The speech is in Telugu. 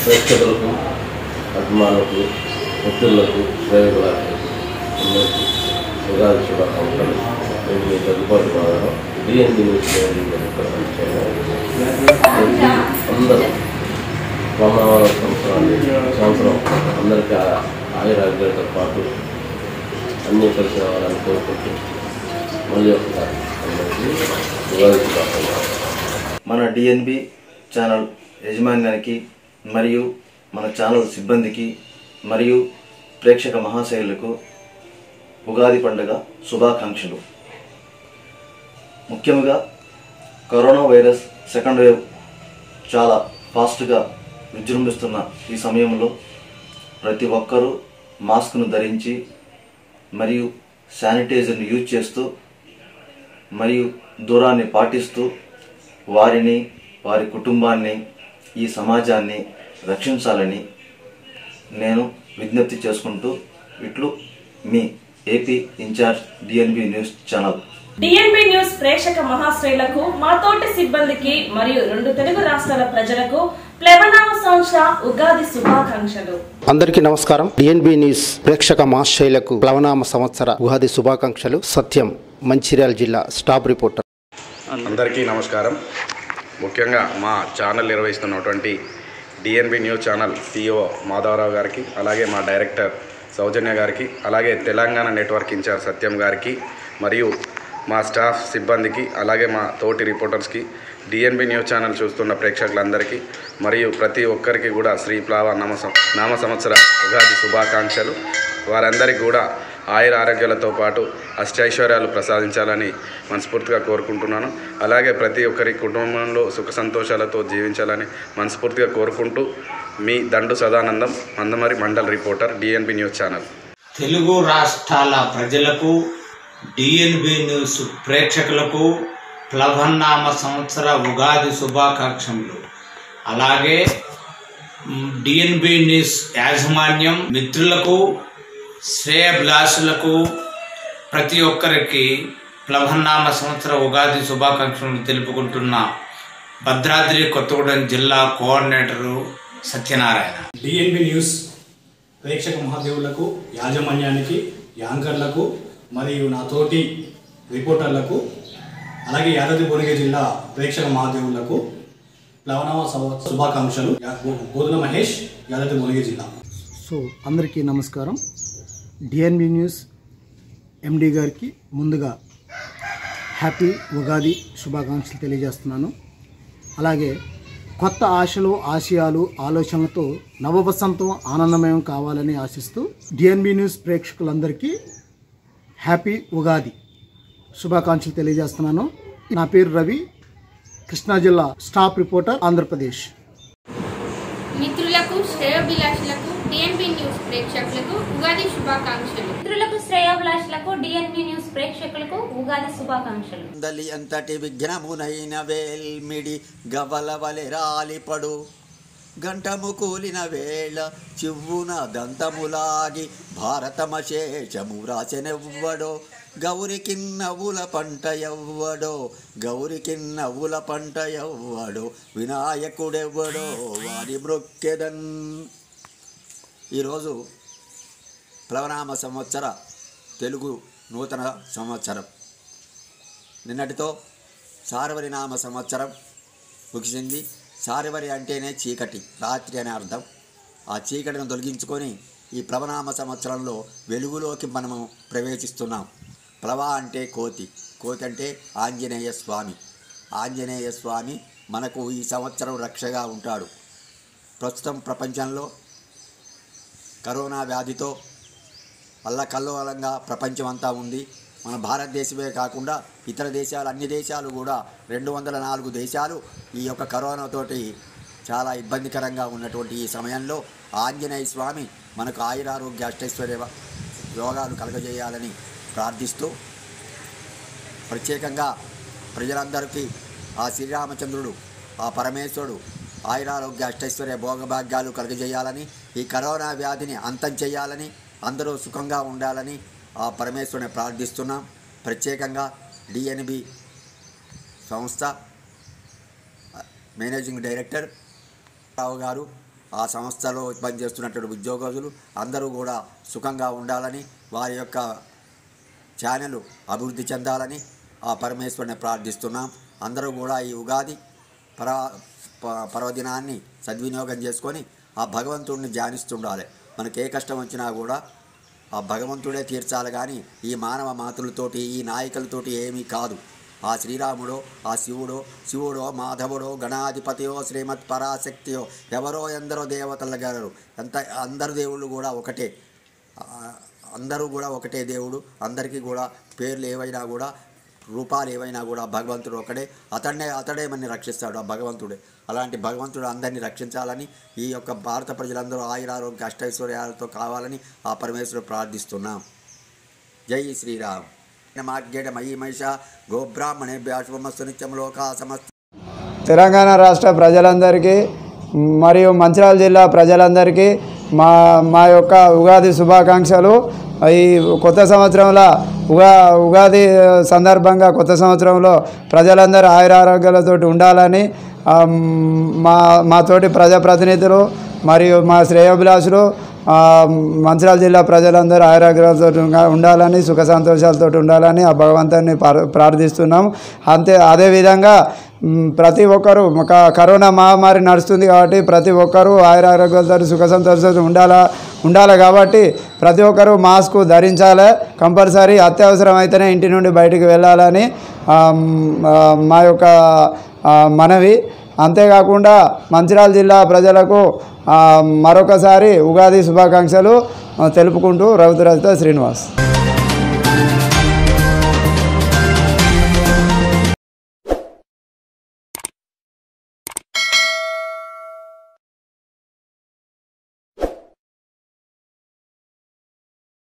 ప్రేక్షకులకు అభిమానులకు మిత్రులకు ప్రేమికులకు అందరికీ ఉగాది శుభాకాంక్షలు నేను మీ దగ్గుబాటు మాధవరం డిఎన్బి న్యూస్ ఇక్కడ పనిచేయడం అందరూ బ్రహ్మావర సంవత్సరాన్ని సంవత్సరం అందరికీ ఆ- ఆయురాగ్యాలతో పాటు అన్నీ కలిసి రావాలని కోరుకుంటూ మళ్ళీ ఒకసారి అందరికీ ఉగాది శుభాకాంక్షలు మన డిఎన్బి ఛానల్ యజమాన్యానికి మరియు మన ఛానల్ సిబ్బందికి మరియు ప్రేక్షక మహాశైలులకు ఉగాది పండుగ శుభాకాంక్షలు ముఖ్యంగా కరోనా వైరస్ సెకండ్ వేవ్ చాలా ఫాస్ట్గా విజృంభిస్తున్న ఈ సమయంలో ప్రతి ఒక్కరూ మాస్క్ను ధరించి మరియు శానిటైజర్ని యూజ్ చేస్తూ మరియు దూరాన్ని పాటిస్తూ వారిని వారి కుటుంబాన్ని ఈ సమాజాన్ని రక్షించాలని నేను విజ్ఞప్తి చేసుకుంటూ ఇట్లు మీ AP incharge DNB news channel DNB news ప్రేక్షక మహాశ్రేయులకు మా తోటి సిబ్బందికి మరియు రెండు తెలుగు రాష్ట్రాల ప్రజలకు ప్లవనామ సంవత్సర ఉగాది శుభాకాంక్షలు అందరికీ నమస్కారం డిఎన్బి న్యూస్ ప్రేక్షక మహాశైలకు ప్లవనామ సంవత్సర ఉగాది శుభాకాంక్షలు సత్యం మంచిర్యాల జిల్లా స్టాప్ రిపోర్టర్ అందరికీ నమస్కారం ముఖ్యంగా మా ఛానల్ నిర్వహిస్తున్నటువంటి DNB news channel CEO Madhavarao గారికి అలాగే మా డైరెక్టర్ సౌజన్య గారికి అలాగే తెలంగాణ నెట్వర్క్ ఇన్ఛార్జ్ సత్యం గారికి మరియు మా స్టాఫ్ సిబ్బందికి అలాగే మా తోటి రిపోర్టర్స్కి డిఎన్బి న్యూస్ ఛానల్ చూస్తున్న ప్రేక్షకులందరికీ మరియు ప్రతి ఒక్కరికి కూడా శ్రీ ప్లావ నామ సం- నామ సంవత్సర ఉగాది శుభాకాంక్షలు వారందరికీ కూడా ఆయుర ఆరోగ్యాలతో పాటు అష్టైశ్వర్యాలు ప్రసాదించాలని మనస్ఫూర్తిగా కోరుకుంటున్నాను అలాగే ప్రతి ఒక్కరి కుటుంబంలో సుఖ సంతోషాలతో జీవించాలని మనస్ఫూర్తిగా కోరుకుంటూ మీ Dandu Sadanandam Mandamarri mandal reporter DNB news channel Telugu రాష్ట్రాల ప్రజలకు డిఎన్బి న్యూస్ ప్రేక్షకులకు ప్లవన్నామ సంవత్సర ఉగాది శుభాకాంక్షలు అలాగే డిఎన్బి న్యూస్ యాజమాన్యం మిత్రులకు శ్రేయభిలాషులకు ప్రతి ఒక్కరికి ప్లవన్నామ సంవత్సర ఉగాది శుభాకాంక్షలు తెలుపుకుంటున్న భద్రాద్రి కొత్తగూడెం జిల్లా కోఆర్డినేటరు సత్యనారాయణ డిఎన్బి న్యూస్ ప్రేక్షక మహాదేవులకు యాజమాన్యానికి యాంకర్లకు మరియు నా తోటి రిపోర్టర్లకు అలాగే యాదాద్రి భువనగిరి జిల్లా ప్రేక్షక మహాదేవులకు ప్లవనామ సంవత్సర శుభాకాంక్షలు యా- బోధన మహేష్ యాదాద్రి భువనగిరి జిల్లా సో అందరికీ నమస్కారం డిఎన్బి న్యూస్ ఎండి గారికి ముందుగా హ్యాపీ ఉగాది శుభాకాంక్షలు తెలియజేస్తున్నాను అలాగే కొత్త ఆశలు ఆశయాలు ఆలోచనలతో నవవసంతం ఆనందమయం కావాలని ఆశిస్తూ డిఎన్బి న్యూస్ ప్రేక్షకులందరికీ హ్యాపీ ఉగాది శుభాకాంక్షలు తెలియజేస్తున్నాను నా పేరు రవి కృష్ణా జిల్లా స్టాఫ్ రిపోర్టర్ ఆంధ్రప్రదేశ్ మిత్రులకు శ్రేయోభిలాషులకు డిఎన్బి న్యూస్ ప్రేక్షకులకు ఉగాది శుభాకాంక్షలు మిత్రులకు శ్రేయోభిలాషులకు డిఎన్బి న్యూస్ ప్రేక్షకులకు ఉగాది శుభాకాంక్షలు దలి అంతటి విఘ్నమునైన వేల్మిడి గవల వలె రాలిపడు గంటము కూలిన వేళ చివ్వున దంతములాగి భారతమశేషము రాసెనెవ్వడో గౌరికిన్నవుల పంట ఎవ్వడో గౌరికిన్నవుల పంట ఎవ్వడో వినాయకుడెవ్వడో వారి మృక్కెదన్ ఈరోజు ప్లవనామ సంవత్సర తెలుగు నూతన సంవత్సరం నిన్నటితో సారవరి నామ సంవత్సరం ముగిసింది సారవరి అంటేనే చీకటి రాత్రి అనే అర్థం ఆ చీకటిని తొలగించుకొని ఈ ప్లవనామ సంవత్సరంలో వెలుగులోకి మనము ప్రవేశిస్తున్నాం ప్లవ అంటే కోతి కోతి అంటే ఆంజనేయ స్వామి ఆంజనేయ స్వామి మనకు ఈ సంవత్సరం రక్షగా ఉంటాడు ప్రస్తుతం ప్రపంచంలో కరోనా వ్యాధితో అల్లకల్లోలంగా ప్రపంచం అంతా ఉంది మన భారతదేశమే కాకుండా ఇతర దేశాలు అన్ని దేశాలు కూడా రెండు వందల నాలుగు దేశాలు ఈ యొక్క కరోనాతోటి చాలా ఇబ్బందికరంగా ఉన్నటువంటి ఈ సమయంలో ఆంజనేయ స్వామి మనకు ఆయురారోగ్య అష్టైశ్వర్య యోగాలు కలగజేయాలని ప్రార్థిస్తూ ప్రత్యేకంగా ప్రజలందరికీ ఆ శ్రీరామచంద్రుడు ఆ పరమేశ్వరుడు ఆయురారోగ్య అష్టైశ్వర్య భోగభాగ్యాలు కలుగజేయాలని ఈ కరోనా వ్యాధిని అంతం చేయాలని అందరూ సుఖంగా ఉండాలని ఆ పరమేశ్వరుని ప్రార్థిస్తున్నాం ప్రత్యేకంగా డిఎన్బి సంస్థ మేనేజింగ్ డైరెక్టర్ రావు గారు ఆ సంస్థలో పనిచేస్తున్నటువంటి ఉద్యోగస్తులు అందరూ కూడా సుఖంగా ఉండాలని వారి యొక్క ఛానల్ అభివృద్ధి చెందాలని ఆ పరమేశ్వరుని ప్రార్థిస్తున్నాం అందరూ కూడా ఈ ఉగాది పర ప- పర్వదినాన్ని సద్వినియోగం చేసుకొని ఆ భగవంతుడిని ధ్యానిస్తుండాలి మనకి ఏ కష్టం వచ్చినా కూడా ఆ భగవంతుడే తీర్చాలి కానీ ఈ మానవ మాతృలతోటి ఈ నాయకులతోటి ఏమీ కాదు ఆ శ్రీరాముడో ఆ శివుడో శివుడో మాధవుడో గణాధిపతియో శ్రీమత్ పరాశక్తియో ఎవరో ఎందరో దేవతల గారు ఎంత అందరు దేవుళ్ళు కూడా ఒకటే ఆ, అందరూ కూడా ఒకటే దేవుడు అందరికీ కూడా పేర్లు ఏవైనా కూడా రూపాలు ఏవైనా కూడా భగవంతుడు ఒకడే అతన్నే అతడే మనని రక్షిస్తాడు ఆ భగవంతుడే అలాంటి భగవంతుడు అందరినీ రక్షించాలని ఈ యొక్క భారత ప్రజలందరూ ఆయురారోగ్య అష్టైశ్వర్యాలతో కావాలని ఆ పరమేశ్వరుడు ప్రార్థిస్తున్నాం జై శ్రీరామ్ మార్గేట మయీ మహిష గోబ్రాహ్మణే బ్యాశ్వమస్సు నిత్యం లోకా సమస్త తెలంగాణ రాష్ట్ర ప్రజలందరికీ మరియు మంచిర్యాల జిల్లా ప్రజలందరికీ మా మా యొక్క ఉగాది శుభాకాంక్షలు ఈ కొత్త సంవత్సరంలో ఉగా ఉగాది సందర్భంగా కొత్త సంవత్సరంలో ప్రజలందరూ ఆయురారోగ్యాలతో ఉండాలని ఆ, మా మాతోటి ప్రజాప్రతినిధులు మరియు మా శ్రేయోభిలాషులు ఆ, మంచిర్యాల జిల్లా ప్రజలందరూ ఆరోగ్యాలతో ఉండాలని సుఖ సంతోషాలతో ఉండాలని ఆ భగవంతుని ప్ర- ప్రార్థిస్తున్నాం అంతే అదేవిధంగా మ్, ప్రతి ఒక్కరూ ఒక కరోనా మహమ్మారి నడుస్తుంది కాబట్టి ప్రతి ఒక్కరూ ఆయురారోగ్యాలతో సుఖ సంతోషాలతో ఉండాలా ఉండాలి కాబట్టి ప్రతి ఒక్కరూ మాస్క్ ధరించాలి కంపల్సరీ అత్యవసరం అయితేనే ఇంటి నుండి బయటికి వెళ్ళాలని ఆ, మ్, ఆ, మా యొక్క ఆ, మనవి అంతేకాకుండా మంచిర్యాల జిల్లా ప్రజలకు ఆ, మరొకసారి ఉగాది శుభాకాంక్షలు ఆ, తెలుపుకుంటూ రఘుతురాజుతో శ్రీనివాస్